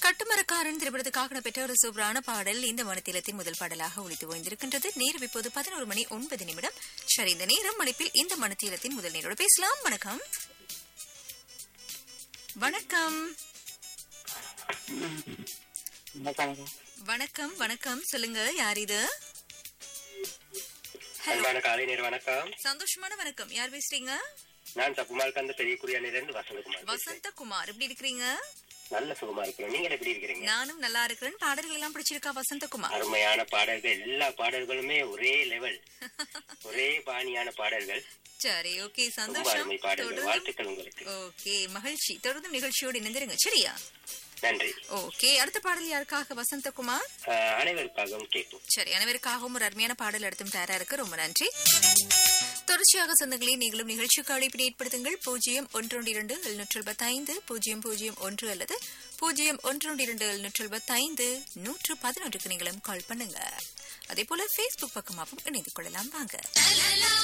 கட்டுமரக்காரன் திரைப்படத்துக்காக பெற்ற ஒரு சூப்பரான பாடல் இந்த மனத்திலத்தின் முதல் பாடலாக ஒழித்து ஓய்ந்திருக்கின்றது நேரம் இப்போது பதினோரு மணி ஒன்பது நிமிடம் சரி இந்த நேரம் மணிப்பில் இந்த மனத்திலத்தின் முதல் நேரோடு பேசலாம் வணக்கம் வணக்கம் வணக்கம் வணக்கம் சொல்லுங்க யார் இது ஹலோ அன்பான காலை நேர வணக்கம் சந்தோஷமான வணக்கம் யார் பேசுறீங்க நான் தப்புமால் கந்த பெரிய குறியானிலிருந்து வசந்தகுமார் பேசுறேன். வசந்தகுமார் எப்படி இருக்கிறீங்க நல்ல சுகமா இருக்கிறோம் நீங்க எப்படி இருக்கிறீங்க நானும் நல்லா இருக்கிறேன் பாடல்கள் எல்லாம் பிடிச்சிருக்கா வசந்தகுமார் அருமையான பாடல்கள் எல்லா பாடல்களுமே ஒரே லெவல் ஒரே பாணியான பாடல்கள் சரி ஓகே ரொம்ப சந்தோஷம் அருமை பாடல்கள் தொடர்ந்து வாழ்த்துக்கள் உங்களுக்கு ஓகே மகிழ்ச்சி தொடர்ந்து நிகழ்ச்சியோடு இணைந்திருங்க சரியா நன்றி ஓகே அடுத்த பாடல் யாருக்காக வசந்தகுமார் ஆஹ், அனைவருக்காகவும் கேட்போம் சரி அனைவருக்காகவும் ஒரு அருமையான பாடல் எடுத்தும் தயாரா இருக்கு ரொம்ப நன்றி தொடர்ச்சியாக சொந்தங்களே நீங்களும் நிகழ்ச்சிக்கு அழைப்பினை ஏற்படுத்துங்கள் பூஜ்ஜியம் ஒன்று இரண்டு எழுநூற்று ஐந்து பூஜ்ஜியம் பூஜ்ஜியம் ஒன்று அல்லது பூஜ்ஜியம் ஒன்று இரண்டு எழுநூற்று ஐந்து நூற்று பதினொன்றுக்கு நீங்களும் கால் பண்ணுங்க அதே போல Facebook பக்கமாகவும் இணைந்து கொள்ளலாம் வாங்க